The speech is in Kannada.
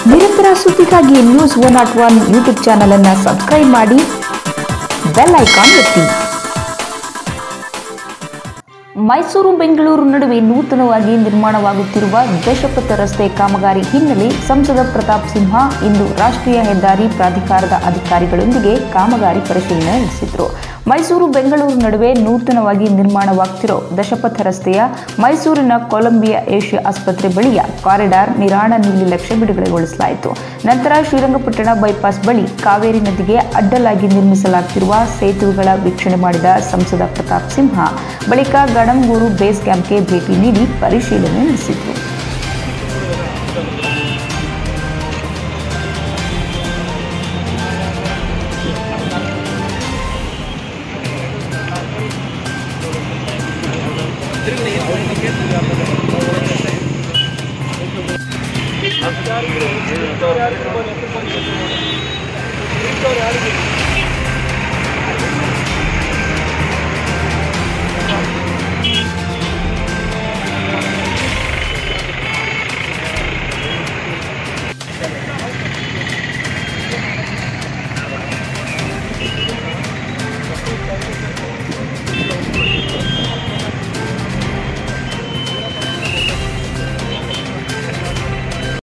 ನಿರಂತರ ಸುದ್ದಿಗಾಗಿ news one nought one YouTube channel ಅನ್ನು ಸಬ್ಸ್ಕ್ರೈಬ್ ಮಾಡಿ ಬೆಲ್ ಐಕಾನ್ ಒತ್ತಿ ಮೈಸೂರು ಬೆಂಗಳೂರು ನಡುವೆ ನೂತನವಾಗಿ ನಿರ್ಮಾಣವಾಗುತ್ತಿರುವ ದಶಪಥ ರಸ್ತೆ ಕಾಮಗಾರಿ ಹಿನ್ನೆಲೆ ಸಂಸದ ಪ್ರತಾಪ್ ಸಿಂಹ ಇಂದು ರಾಷ್ಟ್ರೀಯ ಹೆದ್ದಾರಿ ಪ್ರಾಧಿಕಾರದ ಅಧಿಕಾರಿಗಳೊಂದಿಗೆ ಕಾಮಗಾರಿ ಪರಿಶೀಲನೆ ನಡೆಸಿದರು ಮೈಸೂರು ಬೆಂಗಳೂರು ನಡುವೆ ನೂತನವಾಗಿ ನಿರ್ಮಾಣವಾಗ್ತಿರೋ ದಶಪಥ ರಸ್ತೆಯ ಮೈಸೂರಿನ ಕೊಲಂಬಿಯಾ ಏಷ್ಯಾ ಆಸ್ಪತ್ರೆ ಬಳಿಯ ಕಾರಿಡಾರ್ ನಿರಾಳ ನೀಲಿ ಲಕ್ಷ್ಯ ಬಿಡುಗಡೆಗೊಳಿಸಲಾಯಿತು ನಂತರ ಶ್ರೀರಂಗಪಟ್ಟಣ ಬೈಪಾಸ್ ಬಳಿ ಕಾವೇರಿ ನದಿಗೆ ಅಡ್ಡಲಾಗಿ ನಿರ್ಮಿಸಲಾಗ್ತಿರುವ ಸೇತುವೆಗಳ ವೀಕ್ಷಣೆ ಮಾಡಿದ ಸಂಸದ ಪ್ರತಾಪ್ ಸಿಂಹ ಬಳಿಕ ಗಣಂಗೂರು ಬೇಸ್ ಕ್ಯಾಂಪ್ಗೆ ಭೇಟಿ ನೀಡಿ ಪರಿಶೀಲನೆ ನಡೆಸಿದರು ಯಾರು